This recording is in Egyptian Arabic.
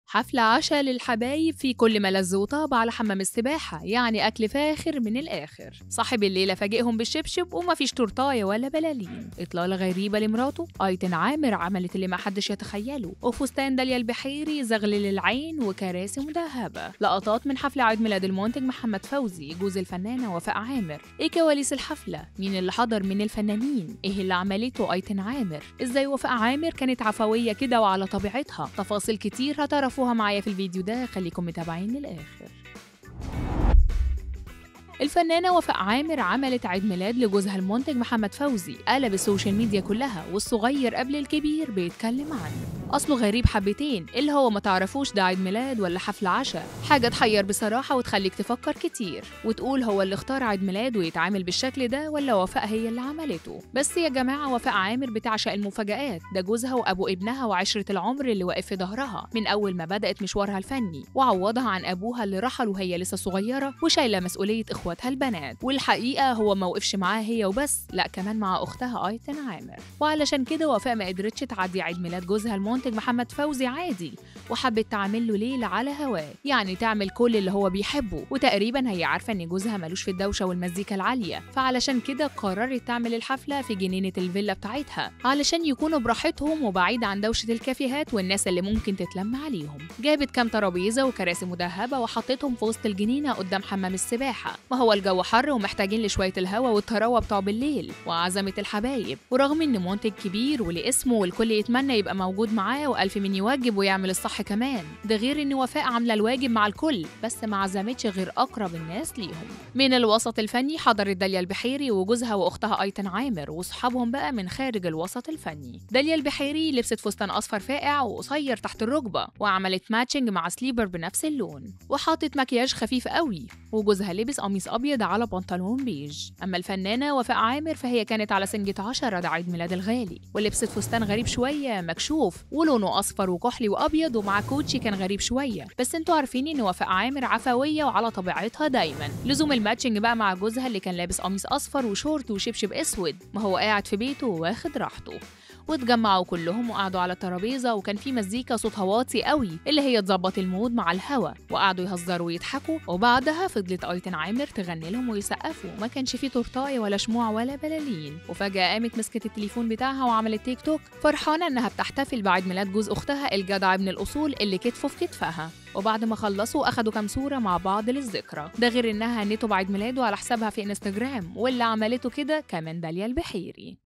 حفلة عشاء للحبايب في كل ملذ وطاب على حمام السباحة يعني أكل فاخر من الآخر صاحب الليلة فاجئهم بالشبشب ومفيش تورتاية ولا بلالين إطلالة غريبة لمراته أيتن عامر عملت اللي محدش يتخيله وفستان داليا البحيري زغلل العين وكراسي مدهبة لقطات من حفل عيد ميلاد المنتج محمد فوزي جوز الفنانة وفاء عامر إيه كواليس الحفلة مين اللي حضر من الفنانين إيه اللي عملته أيتن عامر إزاي وفاء عامر كانت عفوية كده وعلى طبيعتها تفاصيل كتير هتعرفوها معايا في الفيديو ده خليكم متابعين للآخر الفنانة وفاء عامر عملت عيد ميلاد لجوزها المنتج محمد فوزي قلب السوشيال ميديا كلها والصغير قبل الكبير بيتكلم عنه أصله غريب حبتين اللي هو ما تعرفوش ده عيد ميلاد ولا حفل عشاء حاجة تحير بصراحة وتخليك تفكر كتير وتقول هو اللي اختار عيد ميلاد ويتعامل بالشكل ده ولا وفاء هي اللي عملته بس يا جماعة وفاء عامر بتعشق المفاجآت ده جوزها وأبو ابنها وعشرة العمر اللي واقف في ظهرها من أول ما بدأت مشوارها الفني وعوضها عن أبوها اللي رحل وهي لسه صغيرة وشايلة مسؤولية إخواتها البنات والحقيقة هو ما وقفش معاها هي وبس لا كمان مع أختها أيتن عامر وعلشان كده وفاء ما قدرتش تعدي عيد ميلاد جوزها المنتج محمد فوزي عادي وحبت تعمل له ليلة على هواه يعني تعمل كل اللي هو بيحبه وتقريبا هي عارفة إن جوزها ملوش في الدوشة والمزيكا العالية فعلشان كده قررت تعمل الحفلة في جنينة الفيلا بتاعتها علشان يكونوا براحتهم وبعيد عن دوشة الكافيهات والناس اللي ممكن تتلم عليهم جابت كام ترابيزة وكراسي مدهبة وحطتهم في وسط الجنينة قدام حمام السباحة ما هو الجو حر ومحتاجين لشوية الهوا والطراوة بتوع بالليل وعزمت الحبايب ورغم إن منتج كبير وليه اسمه والكل يتمنى يبقى موجود معاه وألف من يوجب ويعمل الصح كمان ده غير إن وفاء عاملة الواجب مع الكل بس ما عزمتش غير أقرب الناس ليهم من الوسط الفني حضرت داليا البحيري وجوزها وأختها أيتن عامر وصحابهم بقى من خارج الوسط الفني داليا البحيري لبست فستان أصفر فاقع وقصير تحت الركبة وعملت ماتشنج مع سليبر بنفس اللون وحاطت مكياج خفيف قوي وجوزها لبس قميص أبيض على بنطلون بيج أما الفنانة وفاء عامر فهي كانت على سنجة عشرة ده عيد ميلاد الغالي ولبست فستان غريب شوية مكشوف ولونه أصفر وكحلي وأبيض ومع كوتشي كان غريب شوية بس انتوا عارفين إن وفاء عامر عفوية وعلى طبيعتها دايما لزوم الماتشنج بقى مع جوزها اللي كان لابس قميص أصفر وشورت وشبشب أسود ما هو قاعد في بيته واخد راحته واتجمعوا كلهم وقعدوا على الترابيزة وكان في مزيكا صوتها واطي قوي اللي هي تظبط المود مع الهوا وقعدوا يهزروا ويضحكوا وبعدها فضلت أيتن عامر تغني لهم ويسقفوا ما كانش في تورتاية ولا شموع ولا بلالين وفجأة قامت مسكت التليفون بتاعها وعملت تيك توك فرحانة إنها بتحتفل بعيد ميلاد جوز أختها الجدع ابن الأصول اللي كتفه في كتفها وبعد ما خلصوا أخدوا كام صورة مع بعض للذكرى ده غير إنها هنته بعيد ميلاده على حسابها في انستجرام واللي عملته كده كمان داليا البحيري